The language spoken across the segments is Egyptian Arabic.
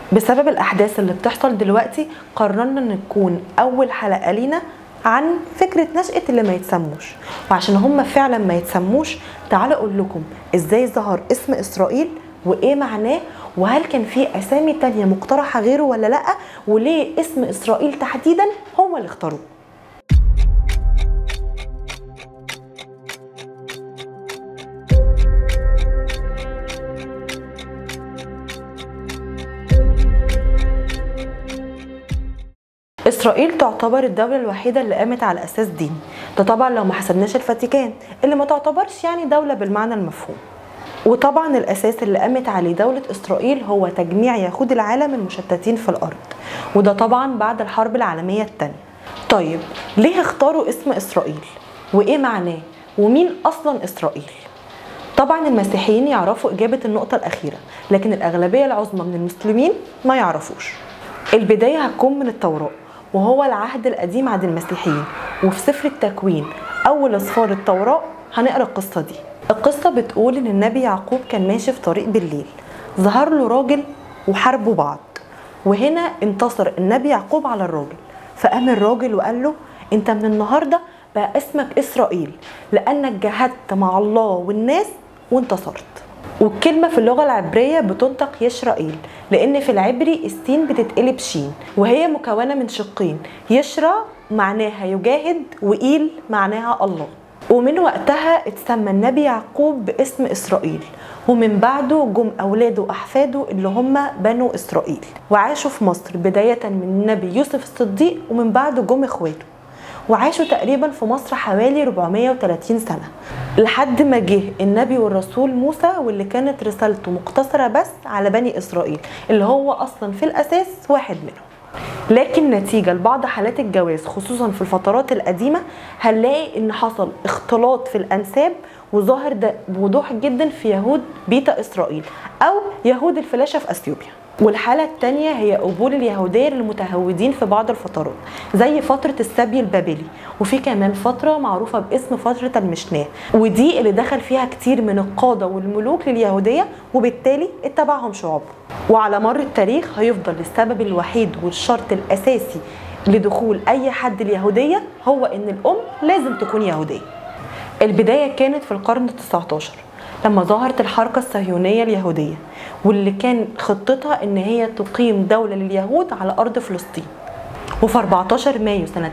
بسبب الأحداث اللي بتحصل دلوقتي قررنا إن تكون أول حلقة لينا عن فكرة نشأة اللي ما يتسموش وعشان هم فعلا ما يتسموش تعالوا أقول لكم إزاي ظهر اسم إسرائيل وإيه معناه وهل كان في أسامي تانية مقترحة غيره ولا لأ وليه اسم إسرائيل تحديدا هو اللي اختاروه إسرائيل تعتبر الدولة الوحيدة اللي قامت على أساس ديني ده طبعا لو ما حسبناش الفاتيكان اللي ما تعتبرش يعني دولة بالمعنى المفهوم وطبعا الأساس اللي قامت عليه دولة إسرائيل هو تجميع يهود العالم المشتتين في الأرض وده طبعا بعد الحرب العالمية الثانية طيب ليه اختاروا اسم إسرائيل وإيه معناه ومين أصلا إسرائيل طبعا المسيحيين يعرفوا إجابة النقطة الأخيرة لكن الأغلبية العظمى من المسلمين ما يعرفوش البداية هتكون من التوراة وهو العهد القديم عند المسيحيين وفي سفر التكوين أول أصفار التوراة هنقرأ القصة دي القصة بتقول إن النبي يعقوب كان ماشي في طريق بالليل ظهر له راجل وحاربوا بعض وهنا انتصر النبي يعقوب على الراجل فقام الراجل وقال له انت من النهاردة بقى اسمك إسرائيل لأنك جاهدت مع الله والناس وانتصرت والكلمة في اللغة العبرية بتنطق يشرائيل لأن في العبري السين بتتقلب شين وهي مكونة من شقين يشرى معناها يجاهد وإيل معناها الله ومن وقتها اتسمى النبي يعقوب باسم إسرائيل ومن بعده جم أولاده وأحفاده اللي هم بنو إسرائيل وعاشوا في مصر بداية من النبي يوسف الصديق ومن بعده جم إخواته وعاشوا تقريبا في مصر حوالي 430 سنة لحد ما جه النبي والرسول موسى واللي كانت رسالته مقتصرة بس على بني إسرائيل اللي هو أصلا في الأساس واحد منهم لكن نتيجة لبعض حالات الجواز خصوصا في الفترات القديمة هنلاقي ان حصل اختلاط في الانساب وظاهر ده بوضوح جدا في يهود بيتا اسرائيل او يهود الفلاشة في اثيوبيا والحالة التانية هي قبول اليهودية للمتهودين في بعض الفترات زي فترة السبي البابلي وفي كمان فترة معروفة باسم فترة المشناه ودي اللي دخل فيها كتير من القادة والملوك لليهودية وبالتالي اتبعهم شعوبهم وعلى مر التاريخ هيفضل السبب الوحيد والشرط الأساسي لدخول أي حد اليهودية هو إن الأم لازم تكون يهودية البداية كانت في القرن التسعة عشر لما ظهرت الحركة الصهيونية اليهودية واللي كان خطتها ان هي تقيم دولة لليهود على ارض فلسطين وفي 14 مايو سنة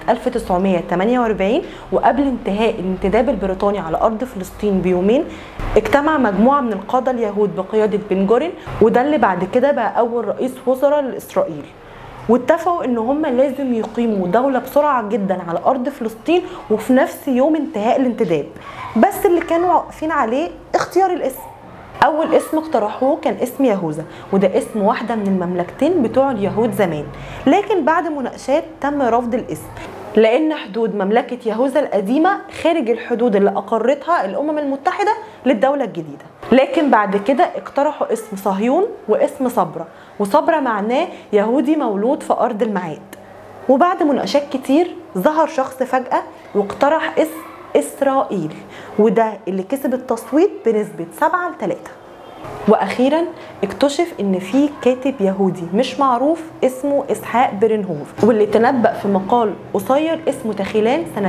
1948 وقبل انتهاء الانتداب البريطاني على أرض فلسطين بيومين اجتمع مجموعة من القادة اليهود بقيادة بن جورين وده اللي بعد كده بقى أول رئيس وزراء لإسرائيل واتفقوا ان هم لازم يقيموا دولة بسرعة جدا على ارض فلسطين وفي نفس يوم انتهاء الانتداب بس اللي كانوا واقفين عليه اختيار الاسم اول اسم اقترحوه كان اسم يهوذا وده اسم واحدة من المملكتين بتوع اليهود زمان لكن بعد مناقشات تم رفض الاسم لان حدود مملكة يهوذا القديمة خارج الحدود اللي اقرتها الامم المتحدة للدولة الجديدة لكن بعد كده اقترحوا اسم صهيون واسم صبرا وصبرا معناه يهودي مولود في ارض الميعاد وبعد مناقشات كتير ظهر شخص فجأة واقترح اسم إسرائيل وده اللي كسب التصويت بنسبة 7 ل 3 واخيرا اكتشف ان في كاتب يهودي مش معروف اسمه اسحاق برنهوف واللي تنبأ في مقال قصير اسمه تخيلان سنة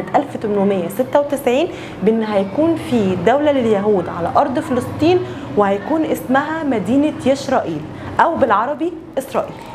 1896 بان هيكون في دولة لليهود على ارض فلسطين وهيكون اسمها مدينة يشرائيل او بالعربي اسرائيل